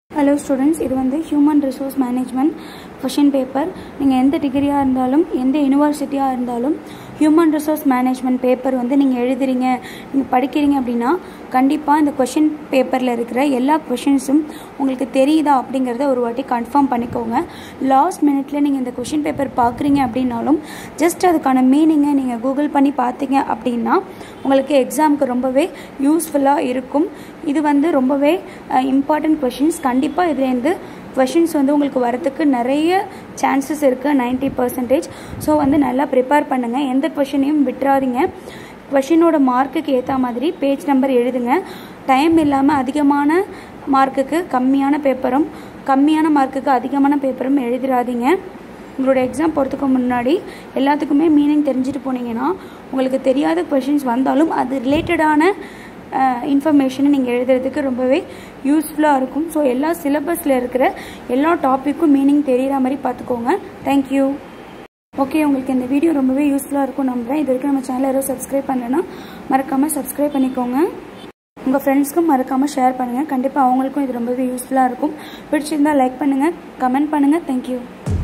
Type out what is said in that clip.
hello students இது வந்து human resource management question paper நீங்கள் எந்த டிகிரியாக இருந்தாலும் எந்த யூனிவர்சிட்டியாக இருந்தாலும் ஹியூமன் ரிசோர்ஸ் மேனேஜ்மெண்ட் பேப்பர் வந்து நீங்கள் எழுதுறீங்க நீங்கள் படிக்கிறீங்க அப்படின்னா கண்டிப்பாக இந்த கொஷின் பேப்பரில் இருக்கிற எல்லா கொஷின்ஸும் உங்களுக்கு தெரியுதா அப்படிங்கிறத ஒரு வாட்டி கன்ஃபார்ம் பண்ணிக்கோங்க லாஸ்ட் மினிட்ல நீங்கள் இந்த கொஷின் பேப்பர் பார்க்குறீங்க அப்படின்னாலும் ஜஸ்ட் அதுக்கான மீனிங்கை நீங்கள் கூகுள் பண்ணி பார்த்தீங்க அப்படின்னா உங்களுக்கு எக்ஸாமுக்கு ரொம்பவே யூஸ்ஃபுல்லாக இருக்கும் இது வந்து ரொம்பவே இம்பார்ட்டண்ட் கொஷின்ஸ் கண்டிப்பாக இதுலேருந்து கொஷின்ஸ் வந்து உங்களுக்கு வரத்துக்கு நிறைய சான்சஸ் இருக்குது நைன்ட்டி பர்சன்டேஜ் ஸோ வந்து நல்லா ப்ரிப்பேர் பண்ணுங்கள் எந்த கொஷினையும் விட்டுறாதீங்க கொஷினோட மார்க்குக்கு ஏற்ற மாதிரி பேஜ் நம்பர் எழுதுங்க டைம் இல்லாமல் அதிகமான மார்க்குக்கு கம்மியான பேப்பரும் கம்மியான மார்க்குக்கு அதிகமான பேப்பரும் எழுதிடாதீங்க உங்களோட எக்ஸாம் போகிறதுக்கு முன்னாடி எல்லாத்துக்குமே மீனிங் தெரிஞ்சுட்டு போனீங்கன்னா உங்களுக்கு தெரியாத கொஷின்ஸ் வந்தாலும் அது ரிலேட்டடான இன்ஃபர்மேஷனை நீங்கள் எழுதுறதுக்கு ரொம்பவே யூஸ்ஃபுல்லாக இருக்கும் ஸோ எல்லா சிலபஸில் இருக்கிற எல்லா டாப்பிக்கும் மீனிங் தெரிகிற மாதிரி பார்த்துக்கோங்க தேங்க்யூ ஓகே உங்களுக்கு இந்த வீடியோ ரொம்பவே யூஸ்ஃபுல்லாக இருக்கும் நம்புகிறேன் இது வரைக்கும் நம்ம சேனல் யாரும் சப்ஸ்கிரைப் பண்ணலைன்னா மறக்காமல் சப்ஸ்கிரைப் பண்ணிக்கோங்க உங்கள் ஃப்ரெண்ட்ஸ்க்கும் மறக்காமல் ஷேர் பண்ணுங்கள் கண்டிப்பாக அவங்களுக்கும் இது ரொம்பவே யூஸ்ஃபுல்லாக இருக்கும் பிடிச்சிருந்தால் லைக் பண்ணுங்கள் கமெண்ட் பண்ணுங்கள் தேங்க்யூ